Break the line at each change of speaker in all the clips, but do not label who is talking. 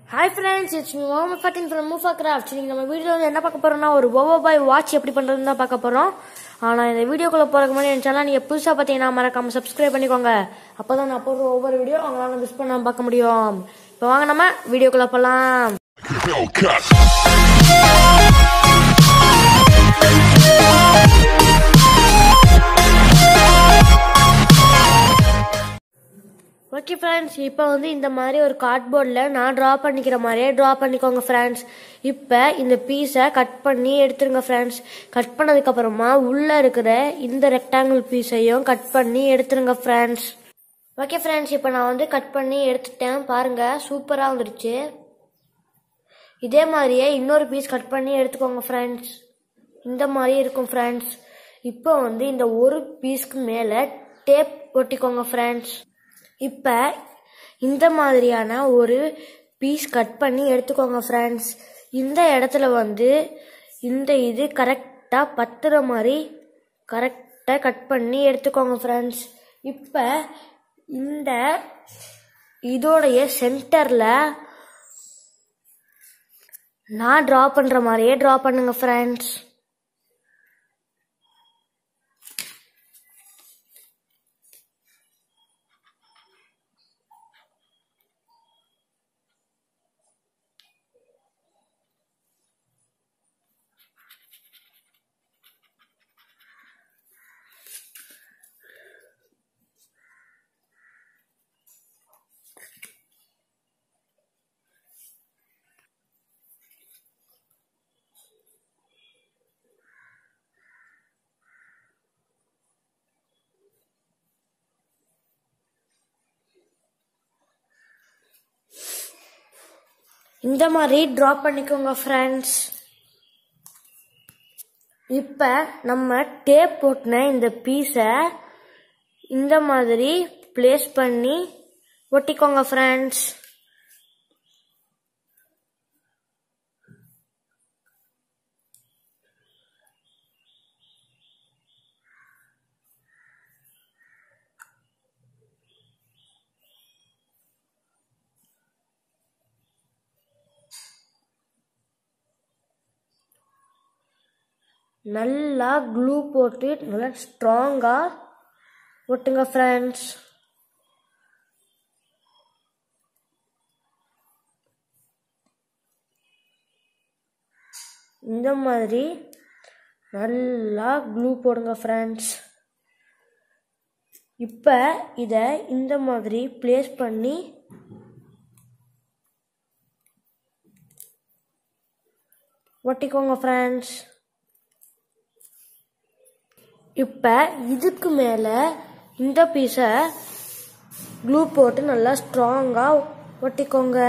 Hi friends it's Mohammed Fattin from Mufa craft இன்னைக்கு நம்ம video வந்து என்ன பார்க்க போறோம்னா ஒரு ஓவோ பாய் வாட்ச் எப்படி பண்றதுன்னு தான் பார்க்க போறோம் ஆனா இந்த வீடியோக்குள்ள போறதுக்கு முன்னாடி என் சேனல் நீங்க புதுசா பார்த்தீங்கன்னா மறக்காம சப்ஸ்கிரைப் பண்ணிக்கோங்க அப்பதான் நான் போடுற ஒவ்வொரு வீடியோ அவங்களால மிஸ் பண்ணாம பார்க்க முடியும் இப்போ வாங்க நம்ம வீடியோக்குள்ள போலாம்
Hellcat.
ஓகே ஃப்ரெண்ட்ஸ் இப்போ வந்து இந்த மாதிரி ஒரு கார்ட்போர்டில் நான் ட்ரா பண்ணிக்கிற மாதிரியே ட்ரா பண்ணிக்கோங்க ஃப்ரெண்ட்ஸ் இப்போ இந்த பீஸை கட் பண்ணி எடுத்துருங்க ஃப்ரெண்ட்ஸ் கட் பண்ணதுக்கப்புறமா உள்ளே இருக்கிற இந்த ரெக்டாங்கிள் பீஸையும் கட் பண்ணி எடுத்துருங்க ஃப்ரெண்ட்ஸ் ஓகே ஃப்ரெண்ட்ஸ் இப்போ நான் வந்து கட் பண்ணி எடுத்துட்டேன் பாருங்கள் சூப்பராக வந்துருச்சு இதே மாதிரியே இன்னொரு பீஸ் கட் பண்ணி எடுத்துக்கோங்க ஃப்ரெண்ட்ஸ் இந்த மாதிரி இருக்கும் ஃப்ரெண்ட்ஸ் இப்போ வந்து இந்த ஒரு பீஸ்க்கு மேலே டேப் ஒட்டிக்கோங்க ஃப்ரெண்ட்ஸ் இப்போ இந்த மாதிரியான ஒரு பீஸ் கட் பண்ணி எடுத்துக்கோங்க ஃப்ரெண்ட்ஸ் இந்த இடத்துல வந்து இந்த இது கரெக்டாக பத்துற மாதிரி கரெக்டாக கட் பண்ணி எடுத்துக்கோங்க ஃப்ரெண்ட்ஸ் இப்போ இந்த இதோடைய சென்டரில் நான் ட்ரா பண்ணுற மாதிரியே ட்ரா பண்ணுங்க ஃப்ரெண்ட்ஸ் இந்த மாதிரி ட்ரா பண்ணிக்கோங்க ஃப்ரெண்ட்ஸ் இப்போ நம்ம டேப் போட்டின இந்த பீஸை இந்த மாதிரி ப்ளேஸ் பண்ணி ஒட்டிக்கோங்க ஃப்ரெண்ட்ஸ் நல்லா க்ளூ போட்டு நல்லா ஸ்ட்ராங்காக ஒட்டுங்க ஃப்ரெண்ட்ஸ் இந்த மாதிரி நல்லா க்ளூ போடுங்க ஃப்ரெண்ட்ஸ் இப்போ இதை இந்த மாதிரி ப்ளேஸ் பண்ணி ஒட்டிக்கோங்க ஃப்ரெண்ட்ஸ் இப்போ இதுக்கு மேலே இந்த பீஸை க்ளூ போட்டு நல்லா ஸ்ட்ராங்காக ஒட்டிக்கோங்க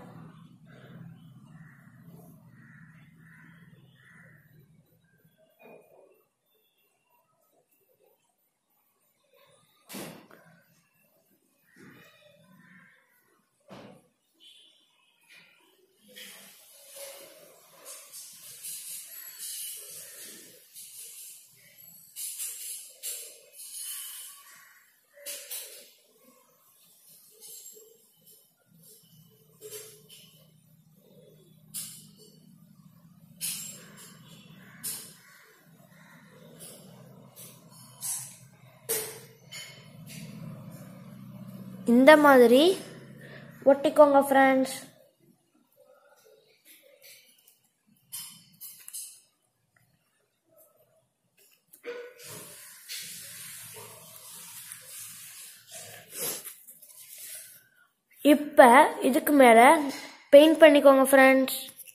இந்த மாதிரி ஒட்டிக்கோங்க ஃப்ரெண்ட்ஸ் இப்போ இதுக்கு மேலே பெயிண்ட் பண்ணிக்கோங்க ஃப்ரெண்ட்ஸ்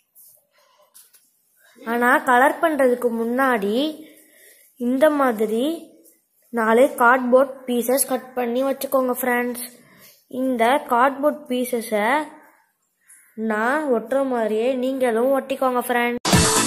ஆனால் கலர் பண்ணுறதுக்கு முன்னாடி இந்த மாதிரி நாலு கார்ட்போர்ட் பீசஸ் கட் பண்ணி வச்சுக்கோங்க ஃப்ரெண்ட்ஸ் இந்த கார்ட்போர்ட் பீசஸை நான் ஒட்டுற மாதிரியே நீங்களும் ஒட்டிக்கோங்க ஃப்ரெண்ட்ஸ்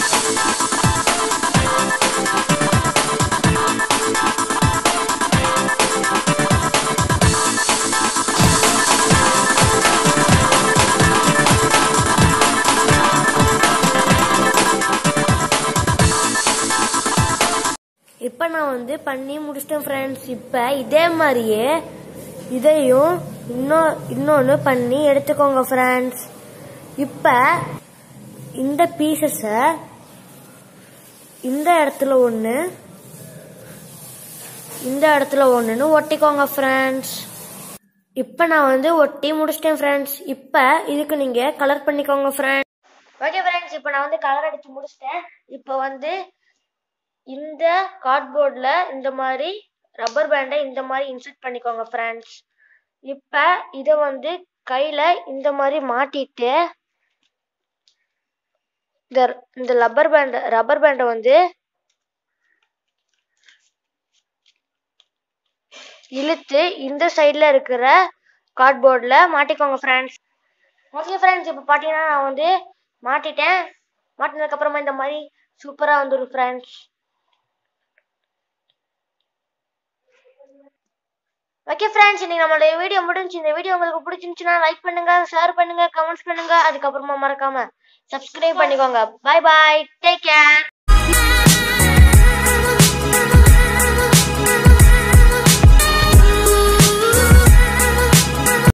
இப்போ நான் வந்து பண்ணி முடிச்சிட்டேன் ஃப்ரெண்ட்ஸ் இப்போ இதே மாதிரியே இதையும் இன்னும் இன்னொன்று பண்ணி எடுத்துக்கோங்க ஃப்ரெண்ட்ஸ் இப்போ இந்த பீசஸை இந்த இடத்துல ஒன்று இந்த இடத்துல ஒன்றுன்னு ஒட்டிக்கோங்க ஃப்ரெண்ட்ஸ் இப்போ நான் வந்து ஒட்டி முடிச்சிட்டேன் ஃப்ரெண்ட்ஸ் இப்போ இதுக்கு நீங்கள் கலர் பண்ணிக்கோங்க ஃப்ரெண்ட்ஸ் ஓகே ஃப்ரெண்ட்ஸ் இப்போ நான் வந்து கலர் அடிச்சு முடிச்சிட்டேன் இப்போ வந்து இந்த கார்ட்போர்டில் இந்த மாதிரி ரப்பர் பேண்டை இந்த மாதிரி இன்சர்ட் பண்ணிக்கோங்க ஃப்ரெண்ட்ஸ் இப்போ இதை வந்து கையில் இந்த மாதிரி மாட்டிட்டு இந்த இந்த ரப்பர் பேண்டை ரப்பர் பேண்டை வந்து இழுத்து இந்த சைடில் இருக்கிற கார்ட்போர்டில் மாட்டிக்கோங்க ஃப்ரெண்ட்ஸ் ஓகே ஃப்ரெண்ட்ஸ் இப்போ பார்த்தீங்கன்னா நான் வந்து மாட்டிட்டேன் மாட்டினதுக்கப்புறமா இந்த மாதிரி சூப்பராக வந்துடும் ஃப்ரெண்ட்ஸ் ஓகே ஃப்ரெண்ட்ஸ் இன்னைக்கு நம்மளுடைய வீடியோ முடிஞ்சு இந்த வீடியோ உங்களுக்கு பிடிச்சிருந்துச்சுன்னா லைக் பண்ணுங்க ஷேர் பண்ணுங்க கமெண்ட்ஸ் பண்ணுங்க அதுக்கப்புறமா மறக்காம சப்ஸ்கிரைப் பண்ணிக்கோங்க பாய் பாய் டேக் கேர்